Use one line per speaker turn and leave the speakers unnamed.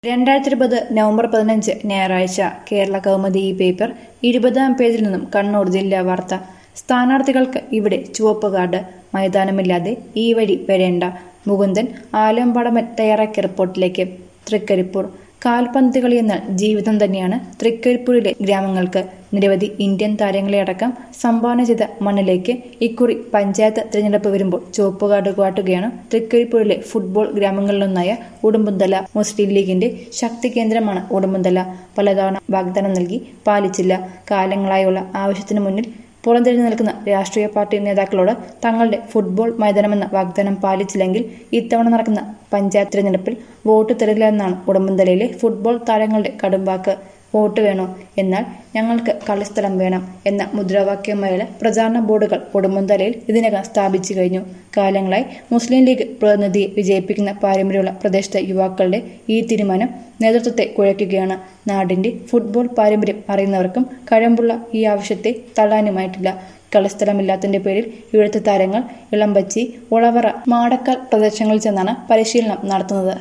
രണ്ടായിരത്തി ഇരുപത് നവംബർ പതിനഞ്ച് ഞായറാഴ്ച കേരള കൗമുദി ഈ പേപ്പർ ഇരുപതാം പേജിൽ നിന്നും കണ്ണൂർ ജില്ലാ വാർത്ത സ്ഥാനാർത്ഥികൾക്ക് ഇവിടെ ചുവപ്പ് കാർഡ് മൈതാനമില്ലാതെ ഈ വഴി വരേണ്ട മുകുന്ദൻ ആലമ്പാടമൻ തയ്യാറാക്കിയ റിപ്പോർട്ടിലേക്ക് തൃക്കരിപ്പൂർ കാൽപന്ത് കളി എന്നാൽ ജീവിതം തന്നെയാണ് തൃക്കരിപ്പൂരിലെ ഗ്രാമങ്ങൾക്ക് നിരവധി ഇന്ത്യൻ താരങ്ങളെ അടക്കം സംഭാവന ചെയ്ത മണ്ണിലേക്ക് ഇക്കുറി പഞ്ചായത്ത് തിരഞ്ഞെടുപ്പ് വരുമ്പോൾ ചുവപ്പ് കാർഡ് കാട്ടുകയാണ് തൃക്കരിപ്പൂരിലെ ഫുട്ബോൾ ഗ്രാമങ്ങളിലൊന്നായ ഉടുമ്പുന്തല മുസ്ലിം ലീഗിന്റെ ശക്തി കേന്ദ്രമാണ് ഉടുമ്പുന്തല പലതവണ വാഗ്ദാനം നൽകി പാലിച്ചില്ല കാലങ്ങളായുള്ള ആവശ്യത്തിന് മുന്നിൽ പുറംതിരിഞ്ഞു നിൽക്കുന്ന രാഷ്ട്രീയ പാർട്ടി നേതാക്കളോട് തങ്ങളുടെ ഫുട്ബോൾ മൈതാനമെന്ന വാഗ്ദാനം പാലിച്ചില്ലെങ്കിൽ ഇത്തവണ നടക്കുന്ന പഞ്ചായത്ത് തിരഞ്ഞെടുപ്പിൽ വോട്ട് തരില്ലെന്നാണ് ഉടമ്പന്തലയിലെ ഫുട്ബോൾ താരങ്ങളുടെ കടുംവാക്ക് വോട്ട് വേണോ എന്നാൽ ഞങ്ങൾക്ക് കളിസ്ഥലം വേണം എന്ന മുദ്രാവാക്യമായുള്ള പ്രചാരണ ബോർഡുകൾ ഉടുമ്പന്തലയിൽ ഇതിനകം സ്ഥാപിച്ചു കഴിഞ്ഞു കാലങ്ങളായി മുസ്ലിം ലീഗ് പ്രതിനിധിയെ വിജയിപ്പിക്കുന്ന പാരമ്പര്യമുള്ള പ്രദേശത്തെ യുവാക്കളുടെ ഈ തീരുമാനം നേതൃത്വത്തെ കുഴയ്ക്കുകയാണ് നാടിന്റെ ഫുട്ബോൾ പാരമ്പര്യം അറിയുന്നവർക്കും കഴമ്പുള്ള ഈ ആവശ്യത്തെ തള്ളാനുമായിട്ടില്ല കളിസ്ഥലമില്ലാത്തതിന്റെ പേരിൽ ഇവിടുത്തെ താരങ്ങൾ ഇളമ്പച്ചി ഉളവറ മാടക്കാൽ പ്രദേശങ്ങളിൽ ചെന്നാണ് പരിശീലനം നടത്തുന്നത്